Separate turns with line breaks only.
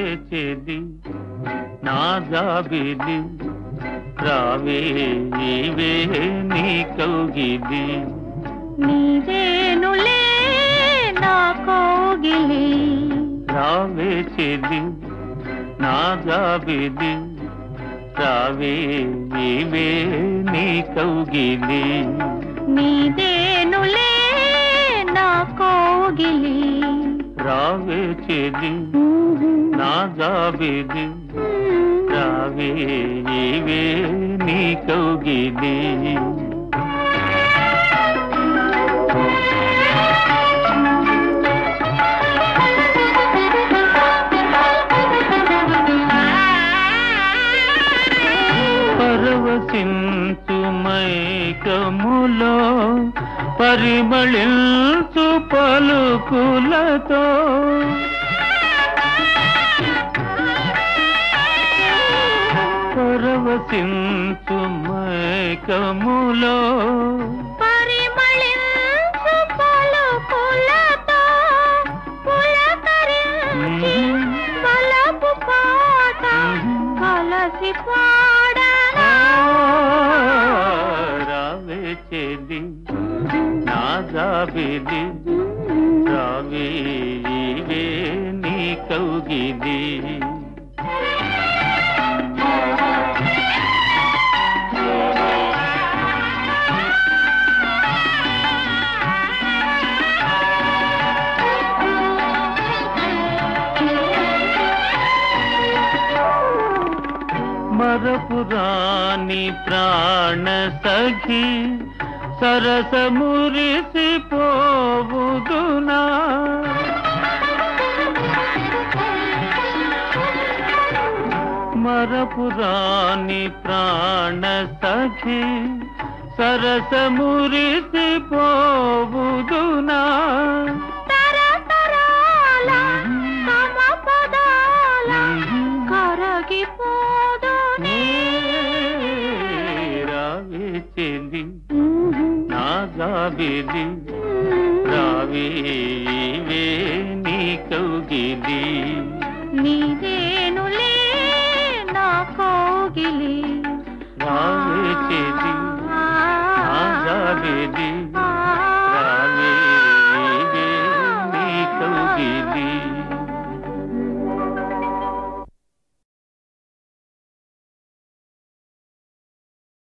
చెలి నా జాబిలి రావే ఈవే నీ కౌగిలి
నీవేనులే నా కోగిలి
రావే చెలి నా జాబిలి రావే ఈవే నీ కౌగిలి
నీదేనులే నా కోగిలి
రావే చెలి నా జాబిలి రావే ఈవే నీ కౌగిలి పరవశించు మైకములో పరిమళించు పలుకులతో పరవశించు మైకములో
పరిమళించు పలుకులతో పులకరించి బలపు పాట కలసి పాడనా
రావే చెలి నా జాబిలి రావే ఈవే నీ కౌగిలి మరపురాని ప్రాణ సఖి సరస మురిసి పోవుదునా మరపురాని ప్రాణ సఖి సరస మురిసి పోవుదునా
తరతరాల తమ పదాల కరగిపోదునే
రావే చెలి నా జాబిలి రావే ఈవే నీ కౌగిలి
నీదేనులే నా కోగిలి
రావే చెలి నా జాబిలి